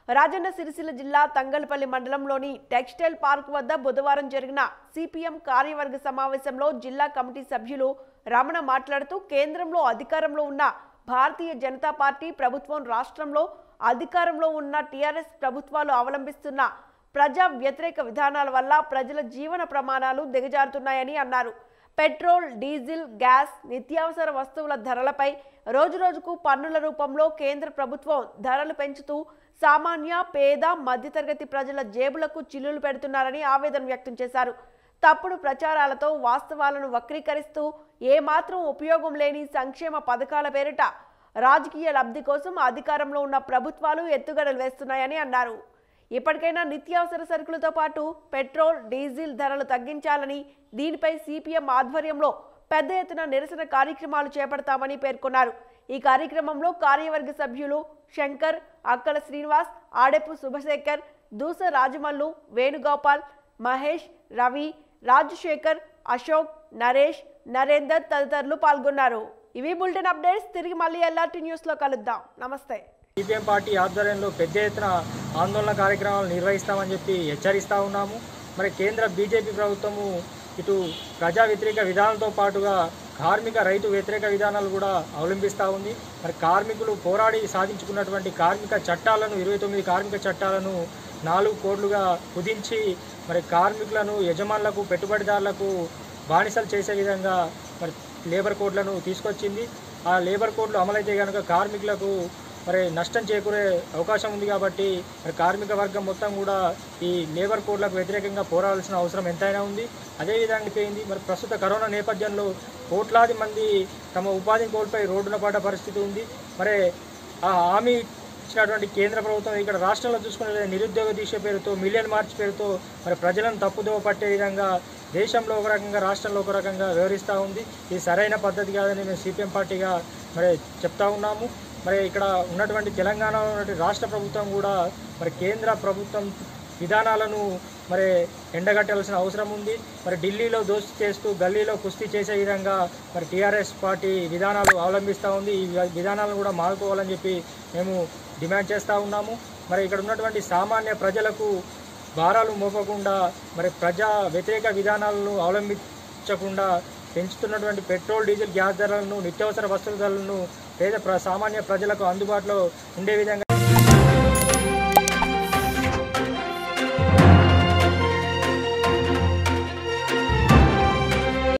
రాజన్న సిరిసిల్ల జిల్లా తంగలపల్లి మండలంలోని textile park వద్ద బుధవారం జరిగిన సిపిఎం కార్యవర్గ సమావేశంలో జిల్లా కమిటీ సభ్యులు రమణ మాట్లాడుతూ కేంద్రంలో అధికారంలో ఉన్న భారతీయ జనతా పార్టీ ప్రభుత్వం రాష్ట్రంలో అధికారంలో ఉన్న టీఆర్ఎస్ ప్రభుత్వాలు అవలంబిస్తున్న ప్రజా వ్యతిరేక విధానాల వల్ల ప్రజల జీవన ప్రమాణాలు దిగజారుతున్నాయని అన్నారు పెట్రోల్ డీజిల్ గ్యాస్ నిత్యావసర వస్తువుల ధరలపై రోజురోజుకు పన్నుల రూపంలో కేంద్ర ప్రభుత్వం ధరలు పెంచుతూ సామాన్య పేద మధ్యతరగతి ప్రజల జేబులకు చిల్లులు పెడుతున్నారని ఆవేదన వ్యక్తం చేశారు తప్పుడు ప్రచారాలతో వాస్తవాలను వక్రీకరిస్తూ ఏమాత్రం ఉపయోగం లేని సంక్షేమ పథకాల పేరిట రాజకీయ లబ్ధి కోసం అధికారంలో ఉన్న ప్రభుత్వాలు ఎత్తుగడలు వేస్తున్నాయని అన్నారు ఇప్పటికైనా నిత్యావసర సరుకులతో పాటు పెట్రోల్ డీజిల్ ధరలు తగ్గించాలని దీనిపై సిపిఎం ఆధ్వర్యంలో పెద్ద ఎత్తున నిరసన కార్యక్రమాలు చేపడతామని పేర్కొన్నారు ఈ కార్యక్రమంలో కార్యవర్గ సభ్యులు శంకర్ అక్కల శ్రీనివాస్ ఆడెపు శుభశేఖర్ దూస రాజమల్లు వేణుగోపాల్ మహేష్ రవి రాజశేఖర్ అశోక్ నరేష్ నరేందర్ తదితరులు పాల్గొన్నారు ఇవి బులెటిన్ అప్డేట్స్ తిరిగి మళ్ళీ ఎల్ఆర్టీ న్యూస్లో కలుద్దాం నమస్తే సిపిఎం పార్టీ ఆధ్వర్యంలో పెద్ద ఎత్తున ఆందోళన కార్యక్రమాలు నిర్వహిస్తామని చెప్పి హెచ్చరిస్తూ ఉన్నాము మరి కేంద్ర బీజేపీ ప్రభుత్వము ఇటు ప్రజా వ్యతిరేక విధానాలతో పాటుగా కార్మిక రైతు వ్యతిరేక విధానాలు కూడా అవలంబిస్తూ ఉంది మరి కార్మికులు పోరాడి సాధించుకున్నటువంటి కార్మిక చట్టాలను ఇరవై తొమ్మిది కార్మిక చట్టాలను నాలుగు కోట్లుగా కుదించి మరి కార్మికులను యజమానులకు పెట్టుబడిదారులకు బానిసలు చేసే విధంగా మరి లేబర్ కోడ్లను తీసుకొచ్చింది ఆ లేబర్ కోడ్లు అమలైతే కనుక కార్మికులకు మరి నష్టం చేకూరే అవకాశం ఉంది కాబట్టి మరి కార్మిక వర్గం మొత్తం కూడా ఈ లేబర్ కోడ్లకు వ్యతిరేకంగా పోరాడాల్సిన అవసరం ఎంతైనా ఉంది అదేవిధంగా అయిపోయింది మరి ప్రస్తుత కరోనా నేపథ్యంలో కోట్లాది మంది తమ ఉపాధిని కోల్పోయి రోడ్డున పడ్డ పరిస్థితి ఉంది మరి ఆ హామీ ఇచ్చినటువంటి కేంద్ర ప్రభుత్వం ఇక్కడ రాష్ట్రంలో చూసుకునే నిరుద్యోగ దీక్ష పేరుతో మిలియన్ మార్చ్ పేరుతో మరి ప్రజలను తప్పుదోవ పట్టే విధంగా దేశంలో ఒక రకంగా రాష్ట్రంలో ఒక రకంగా వ్యవహరిస్తూ ఉంది ఇది సరైన పద్ధతి కాదని మేము సిపిఎం పార్టీగా మరి చెప్తా ఉన్నాము మరి ఇక్కడ ఉన్నటువంటి తెలంగాణలో ఉన్నటువంటి రాష్ట్ర ప్రభుత్వం కూడా మరి కేంద్ర ప్రభుత్వం విధానాలను మరి ఎండగట్టాల్సిన అవసరం ఉంది మరి ఢిల్లీలో దోస్తీ చేస్తూ గల్లీలో కుస్తీ చేసే విధంగా మరి టీఆర్ఎస్ పార్టీ విధానాలు అవలంబిస్తూ ఉంది ఈ విధానాలను కూడా మారుకోవాలని చెప్పి మేము డిమాండ్ చేస్తూ ఉన్నాము మరి ఇక్కడ ఉన్నటువంటి సామాన్య ప్రజలకు భారాలు మోపకుండా మరి ప్రజా వ్యతిరేక విధానాలను అవలంబించకుండా పెంచుతున్నటువంటి పెట్రోల్ డీజిల్ గ్యాస్ ధరలను నిత్యావసర వస్తువుల ధరలను పేద ప్ర సామాన్య ప్రజలకు అందుబాటులో ఉండే విధంగా